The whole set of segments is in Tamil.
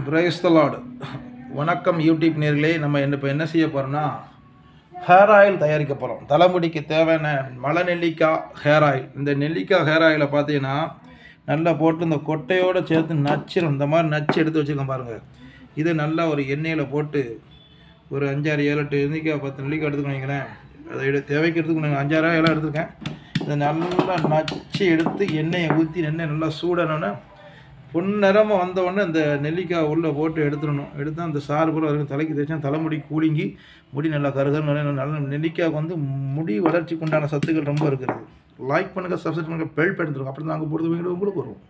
பிரைஸ்தலாடு வணக்கம் யூடியூப் நேர்களே நம்ம என்ன இப்போ என்ன செய்ய போகிறோம்னா ஹேர் ஆயில் தயாரிக்க போகிறோம் தலைமுடிக்கு தேவையான மலை நெல்லிக்காய் ஹேர் ஆயில் இந்த நெல்லிக்காய் ஹேர் ஆயிலை பார்த்தீங்கன்னா நல்லா போட்டு இந்த கொட்டையோடு சேர்த்து நச்சிடும் இந்த மாதிரி நச்சு எடுத்து வச்சுக்கோங்க பாருங்கள் இது நல்லா ஒரு எண்ணெயில் போட்டு ஒரு அஞ்சாறு ஏழு எட்டு நெல்லிக்காய் பத்து நெல்லிக்காய் எடுத்துக்கணும் வைங்களேன் அதை எடு தேவைக்கு எடுத்துக்கணும் அஞ்சாறு ஏழு எடுத்துருக்கேன் இதை நல்லா நச்சு எடுத்து எண்ணெயை ஊற்றி எண்ணெய் நல்லா சூடானோன்னே பொன்னிறமாக வந்த உடனே இந்த நெல்லிக்காய் உள்ளே போட்டு எடுத்துடணும் எடுத்து அந்த சாறு பூரா வரைக்கும் தலைக்கு தேய்ச்சா தலைமுடி கூலிங்கி முடி நல்லா கருகருன்னு நல்ல நெல்லிக்காய்க்கு வந்து முடி வளர்ச்சிக்கு உண்டான சத்துக்கள் ரொம்ப இருக்குது லைக் பண்ணுங்கள் சப்ஸ்கிரைப் பண்ணுங்கள் பெல் எடுத்துருக்கோம் அப்படி தான் அங்கே போடுறது வீடு உங்களுக்கு வரும்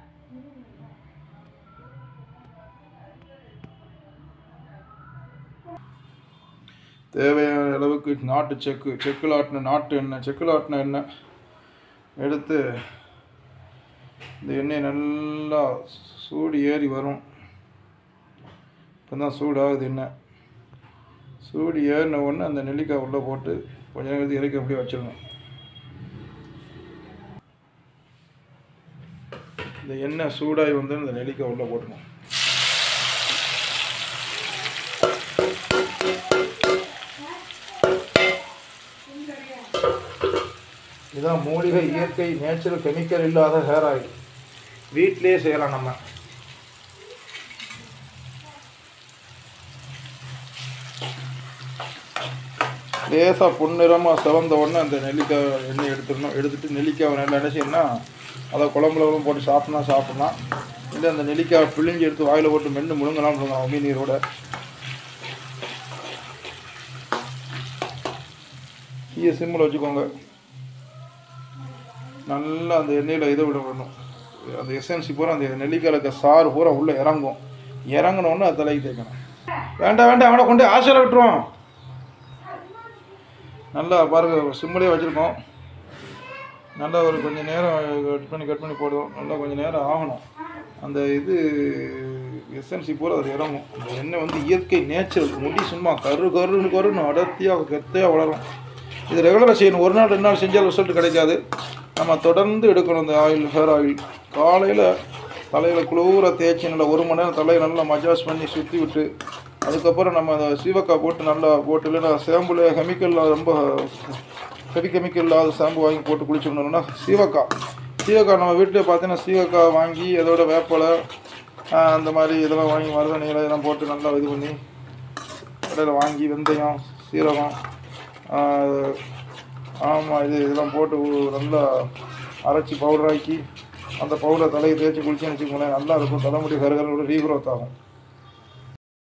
தேவையான அளவுக்கு நாட்டு செக்கு செக்கில் ஆட்டின நாட்டு எண்ணெய் செக்கில் ஆட்டின எண்ணெய் எடுத்து இந்த எண்ணெய் நல்லா சூடு ஏறி வரும் இப்போ தான் சூடாகுது எண்ணெய் சூடு ஏறின உடனே அந்த நெல்லிக்காய் உள்ளே போட்டு கொஞ்ச நேரத்துக்கு இறக்கி அப்படியே வச்சிடணும் இந்த எண்ணெய் சூடாகி வந்து இந்த நெல்லிக்காய் உள்ளே போட்டணும் இதான் மூலிகை இயற்கை நேச்சுரல் கெமிக்கல் இல்லாத ஹேர் ஆயில் வீட்டிலேயே செய்யலாம் நம்ம லேசாக பொன்னிறமாக சிவந்த உடனே அந்த நெல்லிக்காய் எண்ணெய் எடுத்துடணும் எடுத்துட்டு நெல்லிக்காய் நல்லா என்ன செய்யணும்னா அதை குழம்புல கூட போட்டு சாப்பிட்னா சாப்பிட்லாம் இல்லை அந்த நெல்லிக்காய் பிழிஞ்சு எடுத்து வாயில் போட்டு மென்று முழுங்கலாம் முழுங்கலாம் உமி நீரோட தீய சிம்மில் வச்சுக்கோங்க நல்லா அந்த எண்ணெயில் இதை விட விடணும் அந்த எசன்சி பூரா அந்த நெல்லிக்காயில் இருக்க சாறு பூரா உள்ளே இறங்கும் இறங்கினோன்னு அது தலைக்கு தேய்க்கணும் வேண்டாம் வேண்டாம் அவனை கொண்டு ஆசையில் விட்டுருவோம் நல்லா பாருங்க சிம்மிலே வச்சுருக்கோம் நல்லா ஒரு கொஞ்சம் நேரம் கட் பண்ணி கட் பண்ணி போடுவோம் நல்லா கொஞ்சம் நேரம் ஆகணும் அந்த இது எசன்சி பூரா அது இறங்கும் அந்த எண்ணெய் வந்து இயற்கை நேச்சுரல் முடி சும்மா கரு கருன்னு கருன்னு அடர்த்தியாக கெத்தையாக வளரும் இது ரெகுலராக செய்யணும் ஒரு நாள் ரெண்டு நாள் செஞ்சால் ரிசல்ட் கிடைக்காது நம்ம தொடர்ந்து எடுக்கணும் இந்த ஆயில் ஹேர் ஆயில் காலையில் தலையில் குளூர தேய்ச்சி நல்லா ஒரு மணி நேரம் தலையை நல்லா மஜாஸ் பண்ணி சுற்றி விட்டு அதுக்கப்புறம் நம்ம அந்த சீவக்காய் போட்டு நல்லா போட்டு இல்லைன்னா சேம்பில் கெமிக்கல் ரொம்ப ஹெவி கெமிக்கல் இல்லாத ஷாம்பு வாங்கி போட்டு குளிச்சுக்கணும்னா சீவக்காய் சீவக்காய் நம்ம வீட்டில் பார்த்தீங்கன்னா சீவக்காய் வாங்கி அதோட வேப்பலை ஆஹ், அந்த மாதிரி இதெல்லாம் வாங்கி மருதாணி இலை இதெல்லாம் போட்டு நல்லா இது பண்ணி கடையில் வாங்கி வெந்தயம் சீரகம் ஆமாம் இது இதெல்லாம் போட்டு ஊ- நல்லா அரைச்சி பவுடராக்கி அந்த பவுடரை தலையை தேய்ச்சி குளிச்சுன்னு வச்சுக்கோங்களேன் நல்லா இருக்கும் தலைமுடி கருகரோட ரீக்ரோத் ஆகும்